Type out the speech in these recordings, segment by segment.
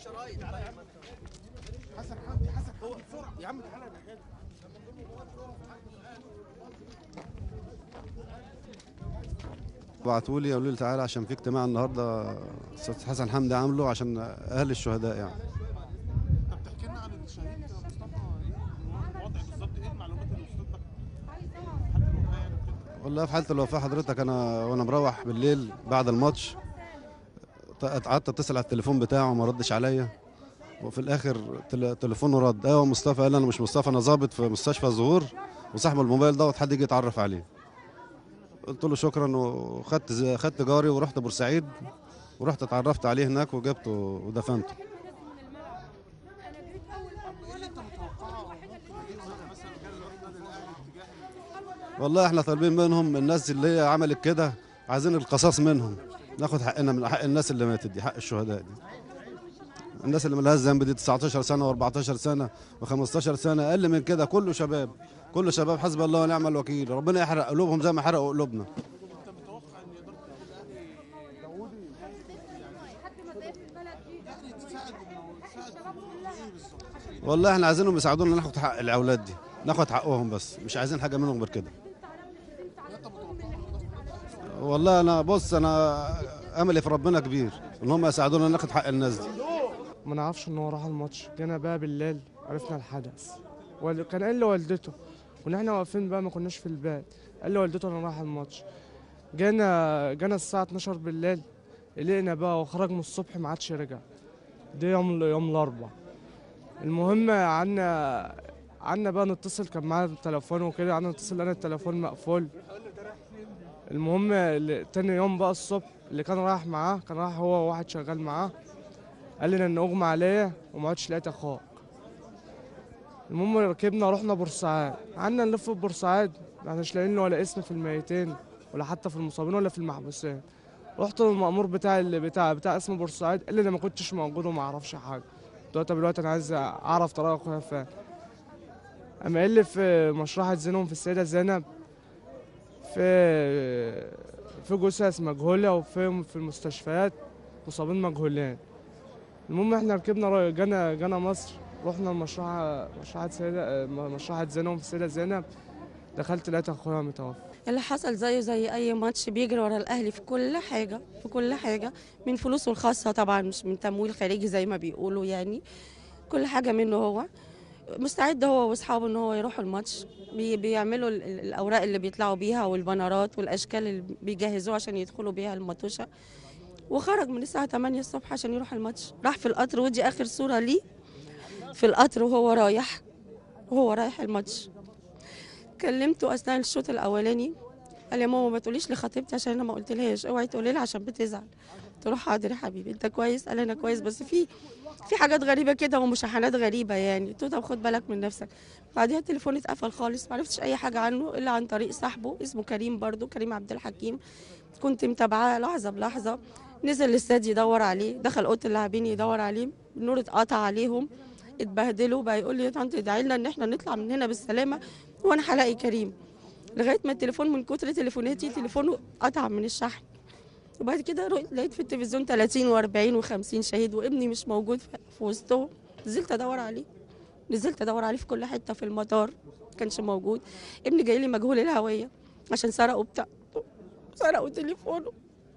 حسن حمدي حسن هو بسرعه يا عم تعالى بعتوا لي قالوا لي تعالى عشان في اجتماع النهارده استاذ حسن حمدي عامله عشان اهل الشهداء يعني طب تحكي لنا عن الشهيد مصطفى الوضع بالظبط ايه المعلومات اللي وصلت لك حتى الوفاه يعني وكده والله في حاله الوفاه حضرتك انا وانا مروح بالليل بعد الماتش ط- قعدت اتصل على التليفون بتاعه ما ردش عليا وفي الاخر تل- تليفونه رد ايوه مصطفى قال انا مش مصطفى انا ظابط في مستشفى الزهور وصاحب الموبايل دوت حد يجي يتعرف عليه قلت له شكرا وخدت ز- خدت جاري ورحت بورسعيد ورحت اتعرفت عليه هناك وجبته ودفنته ايه اللي انت متوقعه ممكن يظهر مثلا كان النادي الاهلي اتجاه والله احنا طالبين منهم الناس اللي هي عملت كده عايزين القصاص منهم ناخد حقنا من حق الناس اللي ماتت دي حق الشهداء دي الناس اللي ملهاش ذنب دي 19 سنه و14 سنه و15 سنه اقل من كده كله شباب كله شباب حسب الله ونعم الوكيل ربنا يحرق قلوبهم زي ما حرقوا قلوبنا انت متوقع ان اداره النادي الاهلي تساعد انه تساعد في ايه بالظبط؟ والله احنا عايزينهم يساعدونا ناخد حق الاولاد دي ناخد حقهم بس مش عايزين حاجه منهم غير كده انت متوقع والله انا بص انا املي في ربنا كبير ان هم يساعدونا ناخد حق الناس دي ما نعرفش ان هو راح الماتش جينا بقى بالليل عرفنا الحدث وال- كان قال لوالدته كنا احنا واقفين بقى ما كناش في البيت قال لوالدته انا رايح الماتش جينا جينا الساعه 12 بالليل قلقنا بقى وخرج من الصبح ما عادش رجع ده يوم يوم الاربع المهم عنا عنا بقى نتصل كان معانا التليفون وكده عنا نتصل انا التليفون مقفول المهم ال- تاني يوم بقى الصبح اللي كان رايح معاه كان رايح هو وواحد شغال معاه قال لنا ان اغمى عليا وما عدتش لقيت اخوك المهم ركبنا رحنا بورسعاد قعدنا نلف في بورسعاد احنا مش لاقيين له ولا اسم في الميتين ولا حتى في المصابين ولا في المحبوسين رحت للمأمور بتاع اللي بتاع بتاع اسم بورسعاد قال لي انا ما كنتش موجود وما اعرفش حاجه قلت له طب دلوقتي انا عايز اعرف طريق اخويا فين اما قال لي في مشرحه زينهم في السيده زينب في في جثث مجهوله وفي في المستشفيات مصابين مجهولين المهم احنا ركبنا را- جانا جانا مصر رحنا المشرحة مشرحة سيدة مشرحة زينب في السيدة زينب دخلت لقيت اخويا متوفى اللي حصل زيه زي اي ماتش بيجري ورا الاهلي في كل حاجه في كل حاجه من فلوسه الخاصه طبعا مش من تمويل خارجي زي ما بيقولوا يعني كل حاجه منه هو مستعد هو واصحابه ان هو يروحوا الماتش بي بيعملوا ال- ال- الاوراق اللي بيطلعوا بيها والبنرات والاشكال اللي بيجهزوها عشان يدخلوا بيها الماتوشه وخرج من الساعه 8 الصبح عشان يروح الماتش راح في القطر ودي اخر صوره ليه في القطر وهو رايح وهو رايح الماتش كلمته اثناء الشوط الاولاني قال يا ماما ما تقوليش لخطيبتي عشان انا ما قلتلهاش اوعي تقولي لها عشان بتزعل قلت له حاضر يا حبيبي انت كويس قال انا كويس بس في في حاجات غريبه كده ومشاحنات غريبه يعني قلت له طب خد بالك من نفسك بعدها التليفون اتقفل خالص ما عرفتش اي حاجه عنه الا عن طريق صاحبه اسمه كريم برضو كريم عبد الحكيم كنت متابعاه لحظه بلحظه نزل الاستاد يدور عليه دخل اوضه اللاعبين يدور عليه النور اتقطع عليهم اتبهدلوا بقى يقول لي يا طنط ادعي لنا ان احنا نطلع من هنا بالسلامه وانا هلاقي كريم لغايه ما التليفون من كتر تليفوناتي تليفونه قطع من الشحن وبعد كده رحت لقيت في التلفزيون 30 و40 و50 شهيد وابني مش موجود في في وسطهم نزلت ادور عليه نزلت ادور عليه في كل حته في المطار كانش موجود ابني جاي لي مجهول الهويه عشان سرقوا بتاعته سرقوا تليفونه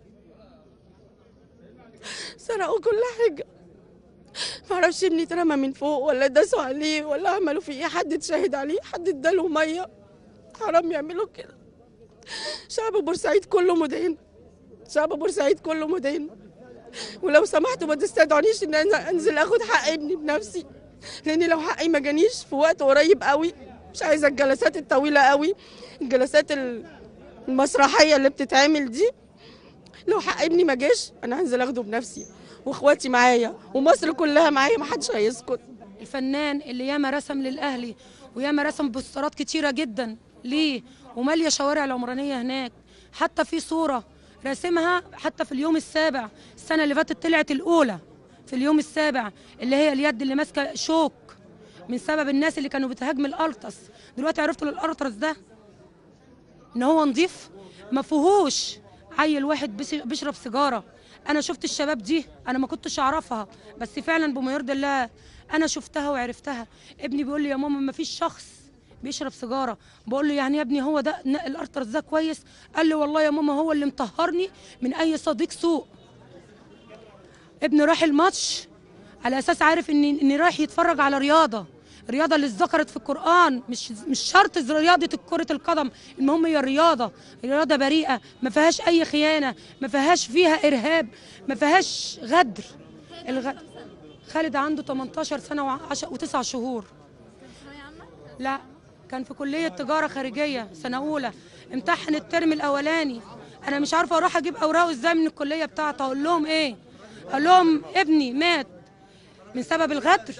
سرقوا كل حاجه معرفش ابني اترمى من فوق ولا داسوا عليه ولا عملوا فيه ايه حد اتشاهد عليه حد اداله ميه حرام يعملوا كده شعب بورسعيد كله مدين شعب بورسعيد كله مدين ولو سمحتوا ما تستدعونيش ان انا انزل اخد حق ابني بنفسي لان لو حقي ما جانيش في وقت قريب قوي مش عايزه الجلسات الطويله قوي الجلسات ال- المسرحيه اللي بتتعمل دي لو حق ابني ما جاش انا هنزل اخده بنفسي واخواتي معايا ومصر كلها معايا ما حدش هيسكت الفنان اللي ياما رسم للاهلي وياما رسم بوسترات كتيره جدا ليه وماليه شوارع العمرانيه هناك حتى في صوره راسمها حتى في اليوم السابع السنه اللي فاتت طلعت الاولى في اليوم السابع اللي هي اليد اللي ماسكه شوك من سبب الناس اللي كانوا بتهاجم الالتراس دلوقتي عرفتوا الالتراس ده ان هو نضيف ما فيهوش عيل واحد بس- بيشرب سيجاره انا شفت الشباب دي انا ما كنتش اعرفها بس فعلا بما يرضي الله انا شفتها وعرفتها ابني بيقول لي يا ماما ما فيش شخص بيشرب سيجاره بقول له يعني يا ابني هو ده ن- الارترز ده كويس قال لي والله يا ماما هو اللي مطهرني من اي صديق سوء ابني راح الماتش على اساس عارف ان اني رايح يتفرج على رياضه الرياضه اللي اتذكرت في القران مش مش شرط رياضه كره القدم المهم هي الرياضه الرياضه بريئه ما فيهاش اي خيانه ما فيهاش فيها ارهاب ما فيهاش غدر الغ... خالد عنده 18 سنه و9 شهور لا كان في كليه تجاره خارجيه سنه اولى امتحن الترم الاولاني انا مش عارفه اروح اجيب اوراقه ازاي من الكليه بتاعته اقول لهم ايه اقول لهم ابني مات من سبب الغدر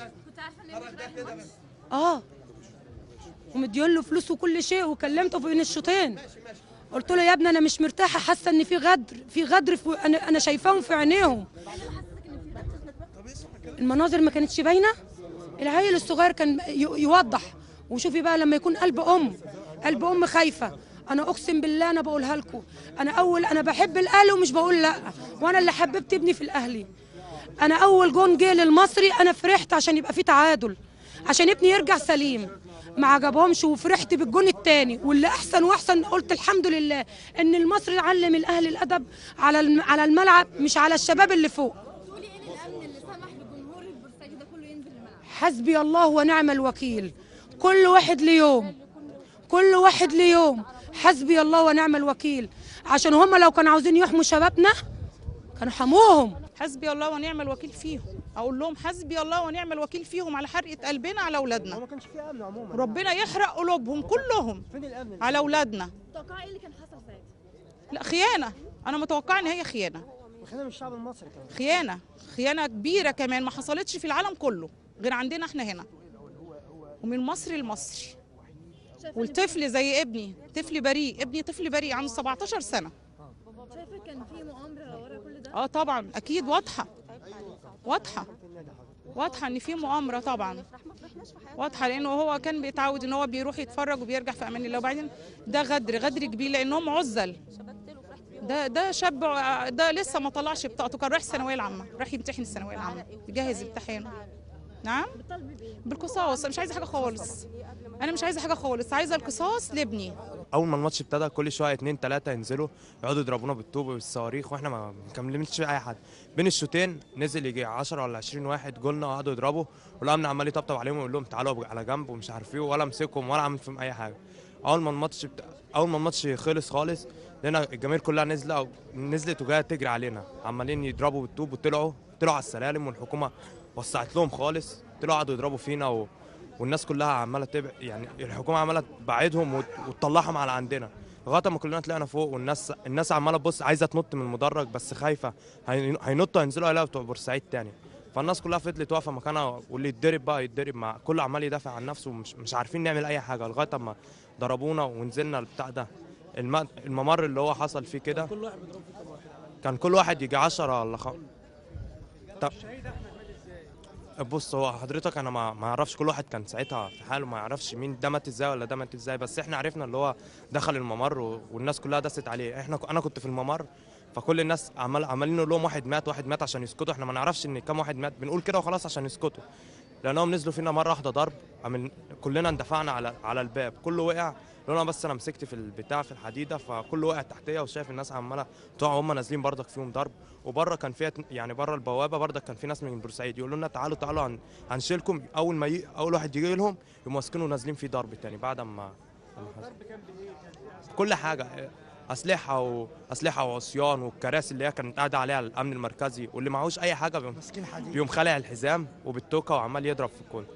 اه ومديون له فلوس وكل شيء وكلمته بين الشوطين قلت له يا ابني انا مش مرتاحه حاسه ان في غدر في غدر في انا انا شايفاهم في عينيهم المناظر ما كانتش باينه العيل الصغير كان ي- يوضح وشوفي بقى لما يكون قلب ام قلب ام خايفه انا اقسم بالله انا بقولها لكم انا اول انا بحب الاهلي ومش بقول لا وانا اللي حببت ابني في الاهلي انا اول جون جه للمصري انا فرحت عشان يبقى في تعادل عشان ابني يرجع سليم ما عجبهمش وفرحت بالجون الثاني واللي احسن واحسن قلت الحمد لله ان المصري علم الاهلي الادب على الم- على الملعب مش على الشباب اللي فوق تقولي ايه للامن اللي سمح لجمهور البورسعيدي ده كله ينزل الملعب حسبي الله ونعم الوكيل كل واحد ليوم كل واحد ليوم حسبي الله ونعم الوكيل عشان هم لو كانوا عاوزين يحموا شبابنا كانوا حموهم حسبي الله ونعم الوكيل فيهم اقول لهم حسبي الله ونعم الوكيل فيهم على حرقه قلبنا على اولادنا ما كانش في امن عموما ربنا يحرق قلوبهم كلهم فين الامن على اولادنا توقعي ايه اللي كان حصل ساعتها لا خيانه انا متوقعه ان هي خيانه وخلينا من الشعب المصري كمان خيانه خيانه كبيره كمان ما حصلتش في العالم كله غير عندنا احنا هنا ومن مصري لمصري شايفه إن والطفل زي ابني طفل بريء ابني طفل بريء عنده 17 سنه شايفه كان في مؤامره ورا كل ده اه طبعا اكيد واضحه واضحه واضحه ان في مؤامره طبعا واضحه لانه هو كان بيتعود ان هو بيروح يتفرج وبيرجع في امان الله وبعدين ده غدر غدر كبير لانهم عزل ده ده شاب ع- ده لسه ما طلعش بطاقته كان رايح الثانويه العامه راح يمتحن الثانويه العامه يجهز امتحانه نعم بتطالبي بايه بالقصاص أنا مش عايزه حاجه خالص انا مش عايزه حاجه خالص عايزه القصاص لابني اول ما الماتش ابتدى كل شويه اتنين تلاته ينزلوا يقعدوا يضربونا بالطوب وبالصواريخ واحنا ما مكملناش اي حد بين الشوطين نزل يجي 10 ولا 20 واحد جولنا وقعدوا يضربوا والامن عمال يطبطب عليهم ويقول لهم تعالوا على جنب ومش عارف ايه ولا امسكهم ولا عمل فيهم اي حاجه اول ما الماتش بت... اول ما الماتش خلص خالص لقينا الجماهير كلها نزله نزلت وجايه تجري علينا عمالين يضربوا بالطوب وطلعوا طلعوا على السلالم والحكومه وسعت لهم خالص طلعوا قعدوا يضربوا فينا و... والناس كلها عماله تبع يعني الحكومه عماله تبعدهم وت... وتطلعهم على عندنا لغايه ما كلنا طلعنا فوق والناس الناس عماله تبص عايزه تنط من المدرج بس خايفه هي- هينطوا هينزلوا يلاقوا بتوع بورسعيد تاني فالناس كلها فضلت واقفه مكانها واللي يتضرب بقى يتضرب مع كله عمال يدافع عن نفسه ومش مش عارفين نعمل اي حاجه لغايه اما ضربونا ونزلنا البتاع ده الم... الممر اللي هو حصل فيه كده كان كل واحد يجي 10 ولا خ... طب بص هو حضرتك انا ما ما اعرفش كل واحد كان ساعتها في حاله ما يعرفش مين ده مات ازاي ولا ده مات ازاي بس احنا عرفنا اللي هو دخل الممر و... والناس كلها دست عليه احنا ك- انا كنت في الممر فكل الناس عمال عمالين نقول لهم واحد مات واحد مات عشان يسكتوا احنا ما نعرفش ان كام واحد مات بنقول كده وخلاص عشان يسكتوا لانهم نزلوا فينا مره واحده ضرب عمل كلنا اندفعنا على على الباب كله وقع لولا بس انا مسكت في البتاع في الحديده فكله وقع تحتيه وشايف الناس عماله تقع وهم نازلين برضك فيهم ضرب وبره كان فيها يعني بره البوابه برضك كان في ناس من بورسعيد يقولوا لنا تعالوا تعالوا هن- هنشيلكم اول ما ي... اول واحد يجي لهم يقوموا ماسكينه ونازلين فيه ضرب تاني بعد ما لما حصل. كل حاجه اسلحه واسلحه وعصيان والكراسي اللي هي كانت قاعده عليها الامن المركزي واللي معهوش اي حاجه بيقوم ماسكين حديد بيقوم خالع الحزام وبالتوكه وعمال يضرب في الكل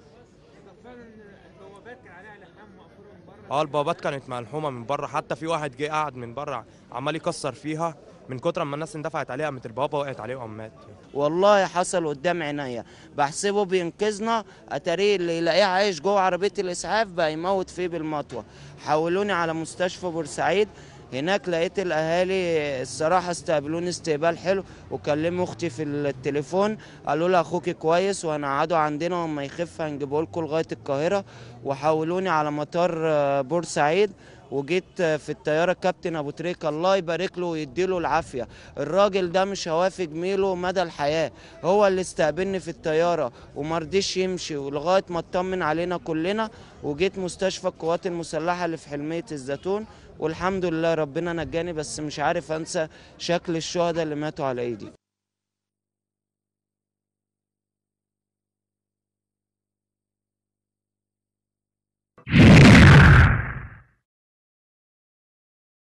اه البوابات كانت ملحومه من بره حتى في واحد جه قاعد من بره عمال يكسر فيها من كتر ما الناس اندفعت عليها قامت البوابه وقعت عليه وقام مات والله حصل قدام عينيا بحسبه بينقذنا اتاريه اللي يلاقيه عايش جوه عربيه الاسعاف بقى يموت فيه بالمطوه حولوني على مستشفى بورسعيد هناك لقيت الاهالي الصراحه استقبلوني استقبال حلو وكلموا اختي في التليفون قالوا لها اخوك كويس وهنقعدوا عندنا وما يخف هنجيبه لكم لغايه القاهره وحولوني على مطار آه، بورسعيد وجيت آه، في الطياره كابتن ابو تريكه الله يبارك له ويديله العافيه الراجل ده مش هوافق جميله مدى الحياه هو اللي استقبلني في الطياره وما رضيش يمشي ولغايه ما اطمن علينا كلنا وجيت مستشفى القوات المسلحه اللي في حلميه الزيتون والحمد لله ربنا نجاني بس مش عارف انسى شكل الشهداء اللي ماتوا على ايدي